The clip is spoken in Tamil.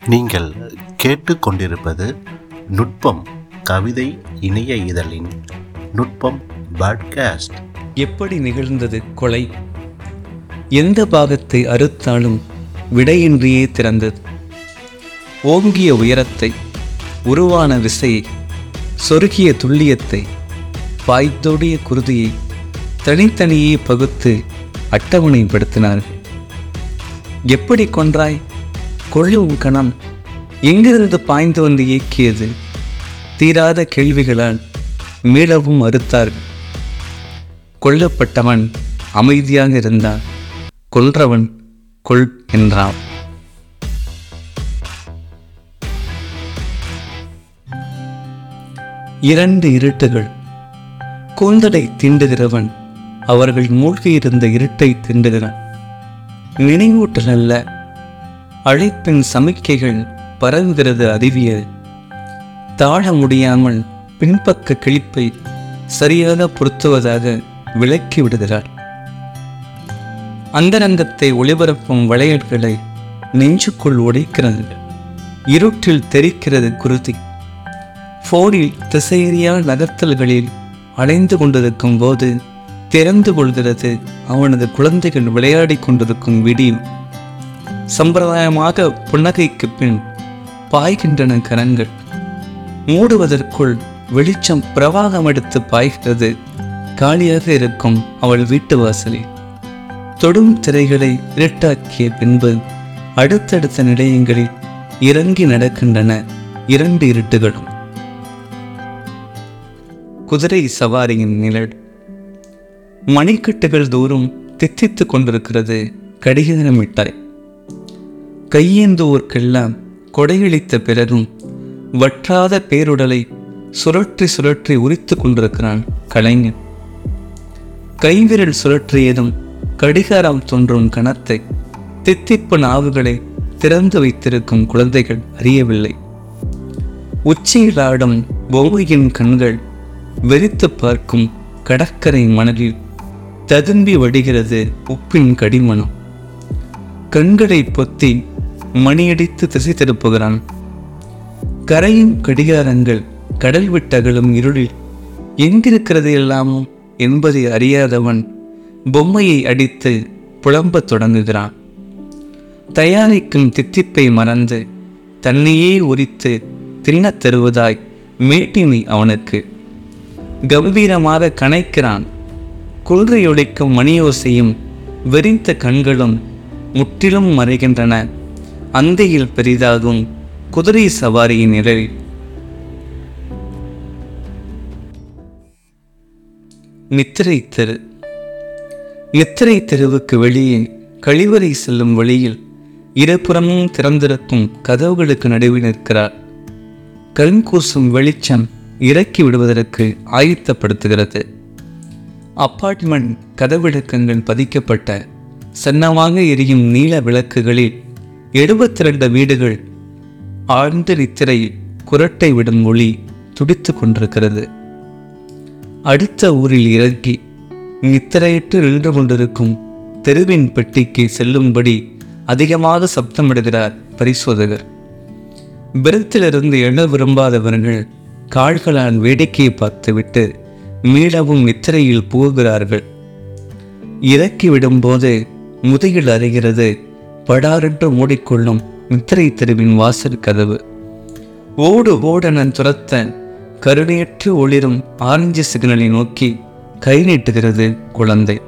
நீங்கள் கேட்டுக்கொண்டிருப்பது நுட்பம் கவிதை இணைய இதழின் நுட்பம் பாட்காஸ்ட் எப்படி நிகழ்ந்தது கொலை எந்த பாகத்தை அறுத்தாலும் விடையின்றியே திறந்தது ஓங்கிய உயரத்தை உருவான விசையை சொருகிய துல்லியத்தை பாய்த்தோடிய குருதியை தனித்தனியே பகுத்து அட்டவணைப்படுத்தினார்கள் எப்படி கொன்றாய் கொள்ளும் கணம் எங்கிருந்து பாய்ந்து வந்து இயக்கியது தீராத கேள்விகளால் மீளவும் மறுத்தார்கள் கொல்லப்பட்டவன் அமைதியாக இருந்தான் கொல்றவன் கொல் என்றான் இரண்டு இருட்டுகள் கூந்தலை தீண்டுகிறவன் அவர்கள் மூழ்கியிருந்த இருட்டை தீண்டுகிறான் நினைவூட்டல் அல்ல அழைப்பின் சமிக்கைகள் பரவுகிறது அறிவியல் தாழ முடியாமல் பின்பக்க கிழிப்பை சரியாக பொருத்துவதாக விளக்கி விடுகிறார் அந்தரங்கத்தை ஒளிபரப்பும் விளையாட்டுகளை நெஞ்சுக்குள் உடைக்கிறது இருட்டில் தெரிக்கிறது குருதி போனில் திசையறியா நகர்த்தல்களில் அலைந்து கொண்டிருக்கும் போது திறந்து கொள்கிறது அவனது குழந்தைகள் விளையாடிக் கொண்டிருக்கும் விடியும் சம்பிரதாயமாக புன்னகைக்கு பின் பாய்கின்றன கரங்கள் மூடுவதற்குள் வெளிச்சம் பிரவாகம் எடுத்து பாய்கிறது காலியாக இருக்கும் அவள் வீட்டு வாசலில் தொடும் திரைகளை இருட்டாக்கிய பின்பு அடுத்தடுத்த நிலையங்களில் இறங்கி நடக்கின்றன இரண்டு இருட்டுகளும் குதிரை சவாரியின் நிழல் மணிக்கட்டுகள் தூரம் தித்தித்துக் கொண்டிருக்கிறது கடிகார மிட்டாய் கையேந்துவோர்க்கெல்லாம் கொடையளித்த பிறகும் வற்றாத பேருடலை சுழற்றி சுழற்றி உரித்து கொண்டிருக்கிறான் கலைஞன் கைவிரல் சுழற்றியதும் கடிகாரம் தோன்றும் கணத்தை தித்திப்பு நாவுகளை திறந்து வைத்திருக்கும் குழந்தைகள் அறியவில்லை உச்சியில் ஆடும் பொம்மையின் கண்கள் வெறித்து பார்க்கும் கடற்கரை மணலில் ததும்பி வடிகிறது உப்பின் கடிமணம் கண்களை பொத்தி மணியடித்து திசை திருப்புகிறான் கரையும் கடிகாரங்கள் கடல் விட்டகலும் இருளில் எங்கிருக்கிறது எல்லாமோ என்பதை அறியாதவன் பொம்மையை அடித்து புலம்பத் தொடங்குகிறான் தயாரிக்கும் தித்திப்பை மறந்து தன்னையே உரித்து தின்னத் தருவதாய் மேட்டிமை அவனுக்கு கம்பீரமாக கனைக்கிறான் குளிரையொழிக்கும் மணியோசையும் வெறித்த கண்களும் முற்றிலும் மறைகின்றன அந்தையில் பெரிதாகும் குதிரை சவாரியின் நிழலில் நித்திரை தெரு நித்திரை தெருவுக்கு வெளியே கழிவறை செல்லும் வழியில் இருபுறமும் திறந்திருக்கும் கதவுகளுக்கு நடுவில் நிற்கிறார் கருங்கூசும் வெளிச்சம் இறக்கி விடுவதற்கு ஆயத்தப்படுத்துகிறது அப்பார்ட்மெண்ட் கதவிளக்கங்கள் பதிக்கப்பட்ட சன்னமாக எரியும் நீல விளக்குகளில் எழுபத்தி ரெண்டு வீடுகள் ஆழ்ந்த நித்திரையில் குரட்டை விடும் ஒளி துடித்துக் கொண்டிருக்கிறது அடுத்த ஊரில் இறங்கி நித்திரையிட்டு நின்று கொண்டிருக்கும் தெருவின் பெட்டிக்கு செல்லும்படி அதிகமாக சப்தமிடுகிறார் பரிசோதகர் பிறத்திலிருந்து எழ விரும்பாதவர்கள் கால்களால் வேடிக்கையை பார்த்துவிட்டு மீளவும் நித்திரையில் புகுகிறார்கள் இறக்கி விடும்போது முதுகில் அறைகிறது படாரென்று மூடிக்கொள்ளும் நித்திரை தெருவின் வாசல் கதவு ஓடு ஓடனன் துரத்த கருணையற்று ஒளிரும் ஆரஞ்சு சிக்னலை நோக்கி கை நீட்டுகிறது குழந்தை